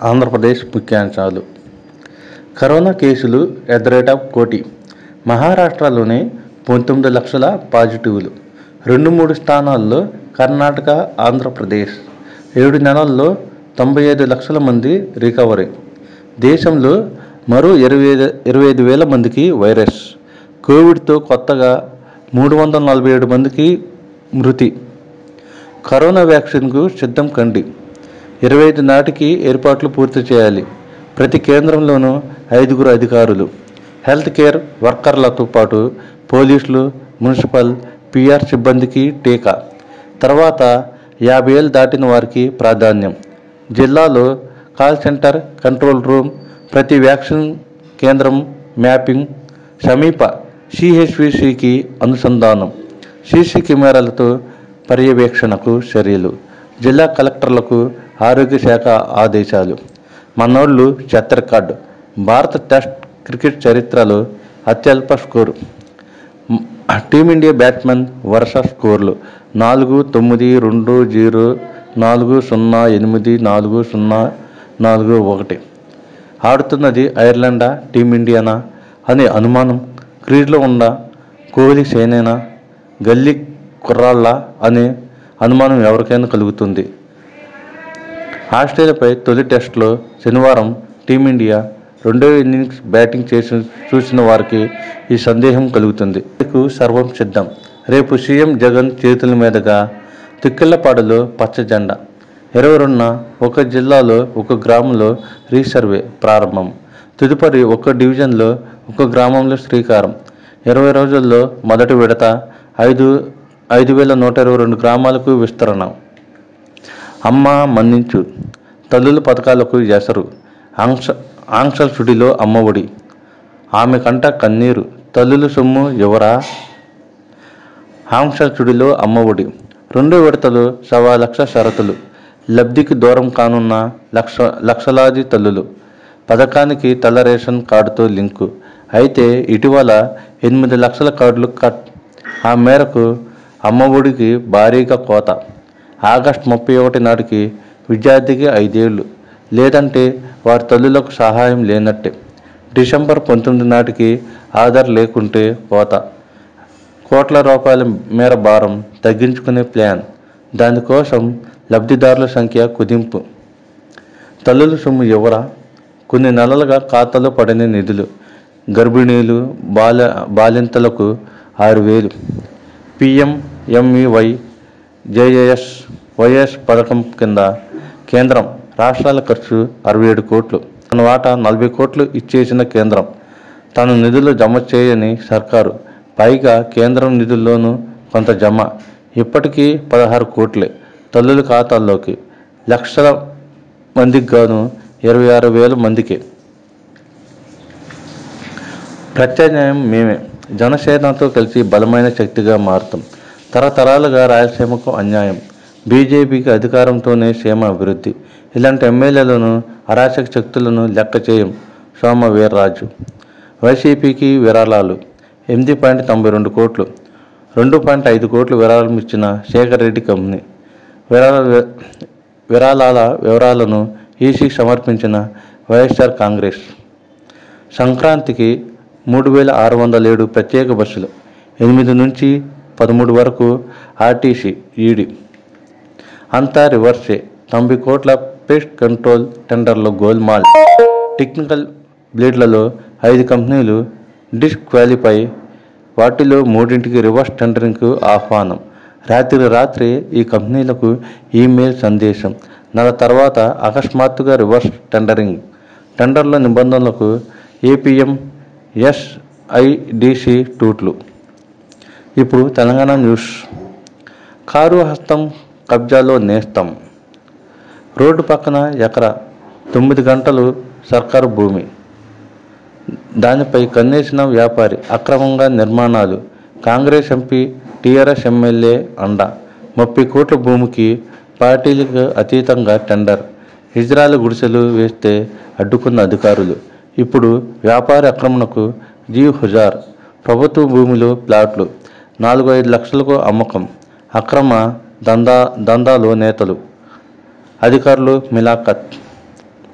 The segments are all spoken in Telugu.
ఆంధ్రప్రదేశ్ ముఖ్యాంశాలు కరోనా కేసులు ఎట్ ద రేట్ ఆఫ్ కోటి మహారాష్ట్రలోనే పంతొమ్మిది లక్షల పాజిటివ్లు రెండు మూడు స్థానాల్లో కర్ణాటక ఆంధ్రప్రదేశ్ ఏడు నెలల్లో తొంభై ఐదు లక్షల మంది రికవరీ దేశంలో మరో ఇరవై ఐదు ఇరవై ఐదు వేల మందికి వైరస్ కోవిడ్తో కొత్తగా మూడు వందల నలభై ఏడు మందికి మృతి కరోనా వ్యాక్సిన్కు సిద్ధం కండి ఇరవై ఐదు నాటికి ఏర్పాట్లు పూర్తి చేయాలి ప్రతి కేంద్రంలోనూ ఐదుగురు అధికారులు హెల్త్ కేర్ వర్కర్లతో పాటు పోలీసులు మున్సిపల్ పిఆర్ సిబ్బందికి టీకా తర్వాత యాభై ఏళ్ళు దాటిన వారికి ప్రాధాన్యం జిల్లాలో కాల్ సెంటర్ కంట్రోల్ రూమ్ ప్రతి వ్యాక్సిన్ కేంద్రం మ్యాపింగ్ సమీప సిహెచ్విసికి అనుసంధానం సీసీ కెమెరాలతో పర్యవేక్షణకు చర్యలు జిల్లా కలెక్టర్లకు ఆరోగ్య శాఖ ఆదేశాలు మనోళ్ళు చెత్త రికార్డు భారత టెస్ట్ క్రికెట్ చరిత్రలో అత్యల్ప స్కోరు మ్, టీమిండియా బ్యాట్స్మెన్ వరుస స్కోర్లు నాలుగు తొమ్మిది రెండు జీరో నాలుగు సున్నా ఎనిమిది నాలుగు సున్నా నాలుగు ఒకటి ఆడుతున్నది ఐర్లాండా టీమిండియానా అనే అనుమానం క్రీజ్లో ఉన్న కోహ్లీ సేనేనా గల్లీ కుర్రాళ్ళ అనే అనుమానం ఎవరికైనా కలుగుతుంది ఆస్ట్రేలియాపై తొలి టెస్టులో శనివారం టీమిండియా రెండో ఇన్నింగ్స్ బ్యాటింగ్ చేసి చూసిన వారికి ఈ సందేహం కలుగుతుంది మీకు సర్వం సిద్ధం రేపు సీఎం జగన్ చేతుల మీదుగా తిక్కెళ్లపాడులో పచ్చ జెండా ఇరవై రెండున ఒక జిల్లాలో ఒక గ్రామంలో రీసర్వే ప్రారంభం తదుపరి ఒక డివిజన్లో ఒక గ్రామంలో శ్రీకారం ఇరవై రోజుల్లో మొదటి విడత ఐదు ఐదు వేల నూట ఇరవై రెండు గ్రామాలకు విస్తరణ అమ్మ మన్నించు తల్లుల పథకాలకు ఎసరు ఆంక్ష ఆంక్షల సుడిలో అమ్మఒడి ఆమె కంట కన్నీరు తల్లుల సొమ్ము ఎవరా ఆంక్షల సుడిలో అమ్మఒడి రెండో విడతలు సవా లక్ష షరతులు లబ్ధికి దూరం కానున్న లక్ష లక్షలాది తల్లులు పథకానికి తెల్ల రేషన్ కార్డుతో లింకు అయితే ఇటీవల ఎనిమిది లక్షల కార్డులు కట్ ఆ మేరకు అమ్మఒడికి భారీగా కోత ఆగస్టు ముప్పై ఒకటి నాటికి విద్యార్థికి ఐదేళ్లు లేదంటే వారి తల్లులకు సహాయం లేనట్టే డిసెంబర్ పంతొమ్మిది నాటికి ఆధార్ లేకుంటే కోత కోట్ల రూపాయల మేర భారం తగ్గించుకునే ప్లాన్ దానికోసం లబ్ధిదారుల సంఖ్య కుదింపు తల్లుల సొమ్ము ఎవరా కొన్ని నెలలుగా ఖాతాలో పడిన నిధులు గర్భిణీలు బాల బాలింతలకు ఆరు వేలు పిఎం ఎంఈవై జేఏఎస్ వైఎస్ పథకం కింద కేంద్రం రాష్ట్రాల ఖర్చు అరవై ఏడు కోట్లు తన వాటా నలభై కోట్లు ఇచ్చేసిన కేంద్రం తన నిధులు జమ చేయని సర్కారు పైగా కేంద్రం నిధుల్లోనూ కొంత జమ ఇప్పటికీ పదహారు కోట్లే తల్లుల ఖాతాల్లోకి లక్షల మందికి గాను ఇరవై ఆరు వేల మందికి ప్రత్యామ్నాయం మేమే జనసేనతో కలిసి బలమైన శక్తిగా మారుతాం తరతరాలుగా రాయలసీమకు అన్యాయం బీజేపీకి అధికారంతోనే సీమ అభివృద్ధి ఇలాంటి ఎమ్మెల్యేలను అరాచక శక్తులను లెక్క చేయం సోమ వీర్రాజు వైసీపీకి విరాళాలు ఎనిమిది పాయింట్ తొంభై రెండు కోట్లు రెండు పాయింట్ ఐదు కోట్లు విరాళం ఇచ్చిన శేఖర్ రెడ్డి కంపెనీ విరాళ విరాళాల వివరాలను ఈసీకి సమర్పించిన వైఎస్ఆర్ కాంగ్రెస్ సంక్రాంతికి మూడు వేల ఆరు వందల ఏడు ప్రత్యేక బస్సులు ఎనిమిది నుంచి పదమూడు వరకు ఆర్టీసీ ఈడీ అంతా రివర్సే తొంభై కోట్ల పెస్ట్ కంట్రోల్ టెండర్లో గోల్మాల్ టెక్నికల్ బ్లేడ్లలో ఐదు కంపెనీలు డిస్క్వాలిఫై వాటిలో మూడింటికి రివర్స్ టెండరింగ్కు ఆహ్వానం రాత్రి రాత్రి ఈ కంపెనీలకు ఈమెయిల్ సందేశం నెల తర్వాత అకస్మాత్తుగా రివర్స్ టెండరింగ్ టెండర్ల నిబంధనలకు ఏపీఎం ఎస్ఐడిసి టూట్లు ఇప్పుడు తెలంగాణ న్యూస్ కారు హస్తం కబ్జాలో నేస్తం రోడ్డు పక్కన ఎకరా తొమ్మిది గంటలు సర్కారు భూమి దానిపై కన్నేసిన వ్యాపారి అక్రమంగా నిర్మాణాలు కాంగ్రెస్ ఎంపీ టీఆర్ఎస్ ఎమ్మెల్యే అండ ముప్పై కోట్ల భూమికి పార్టీలకు అతీతంగా టెండర్ ఇజ్రాయల్ గుడిసెలు వేస్తే అడ్డుకున్న అధికారులు ఇప్పుడు వ్యాపార ఆక్రమణకు జీ హుజార్ ప్రభుత్వ భూమిలో ప్లాట్లు నాలుగు ఐదు లక్షలకు అమ్మకం అక్రమ దందా దందాలో నేతలు అధికారులు మిలాఖత్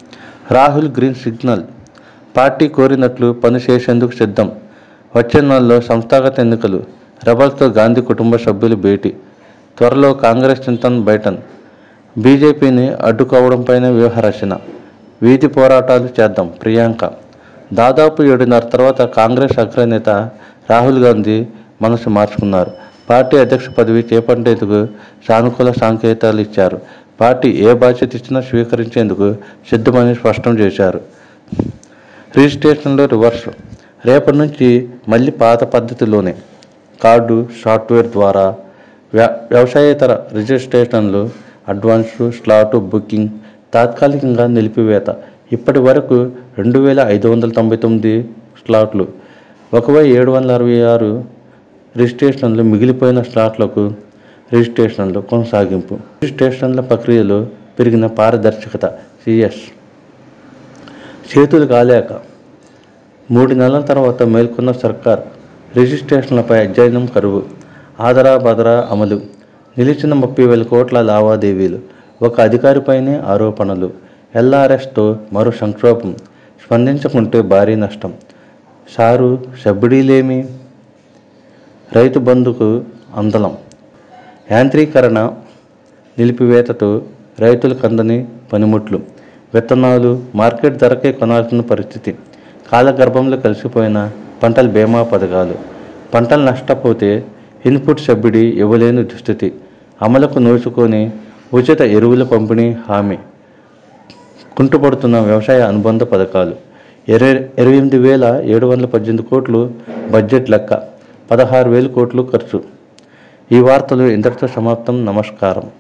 రాహుల్ గ్రీన్ సిగ్నల్ పార్టీ కోరినట్లు పని చేసేందుకు సిద్ధం వచ్చే నెలలో సంస్థాగత ఎన్నికలు రెబల్స్తో గాంధీ కుటుంబ సభ్యులు భేటీ త్వరలో కాంగ్రెస్ చింతన్ బైటన్ బీజేపీని అడ్డుకోవడంపైనే వ్యూహరచన వీధి పోరాటాలు చేద్దాం ప్రియాంక దాదాపు ఏడున్నర తర్వాత కాంగ్రెస్ అగ్రనేత రాహుల్ గాంధీ మనసు మార్చుకున్నారు పార్టీ అధ్యక్ష పదవి చేపట్టేందుకు సానుకూల సంకేతాలు ఇచ్చారు పార్టీ ఏ బాధ్యత ఇచ్చినా స్వీకరించేందుకు సిద్ధమని స్పష్టం చేశారు రిజిస్ట్రేషన్లో రివర్స్ రేపటి నుంచి మళ్ళీ పాత పద్ధతిలోనే కార్డు సాఫ్ట్వేర్ ద్వారా వ్య వ్యవసాయేతర రిజిస్ట్రేషన్లు అడ్వాన్సు స్లాటు బుకింగ్ తాత్కాలికంగా నిలిపివేత ఇప్పటి వరకు రెండు వేల ఐదు వందల తొంభై తొమ్మిది స్లాట్లు ఒక వెయ్యి ఏడు వందల అరవై ఆరు రిజిస్ట్రేషన్లు మిగిలిపోయిన స్లాట్లకు రిజిస్ట్రేషన్లు కొనసాగింపు రిజిస్ట్రేషన్ల ప్రక్రియలో పెరిగిన పారదర్శకత సిఎస్ చేతులు కాలేక మూడు నెలల తర్వాత మేల్కొన్న సర్కార్ రిజిస్ట్రేషన్లపై అధ్యయనం కరువు ఆదరా బదరా అమలు నిలిచిన ముప్పై వేల కోట్ల లావాదేవీలు ఒక అధికారిపైనే ఆరోపణలు ఎల్ఆర్ఎస్తో మరో సంక్షోభం స్పందించకుంటే భారీ నష్టం సారు సబ్సిడీలేమి రైతు బంధుకు అందలం యాంత్రీకరణ నిలిపివేతతో రైతులకు అందని పనిముట్లు విత్తనాలు మార్కెట్ ధరకే కొనాల్సిన పరిస్థితి కాలగర్భంలో కలిసిపోయిన పంటల బీమా పథకాలు పంటలు నష్టపోతే ఇన్పుట్ సబ్సిడీ ఇవ్వలేని దుస్థితి అమలుకు నోచుకొని ఉచిత ఎరువుల పంపిణీ హామీ కుంటుపడుతున్న వ్యవసాయ అనుబంధ పథకాలు ఇరవై ఇరవై ఎనిమిది వేల ఏడు వందల పద్దెనిమిది కోట్లు బడ్జెట్ లెక్క పదహారు వేలు కోట్లు ఖర్చు ఈ వార్తలు ఇంతటితో సమాప్తం నమస్కారం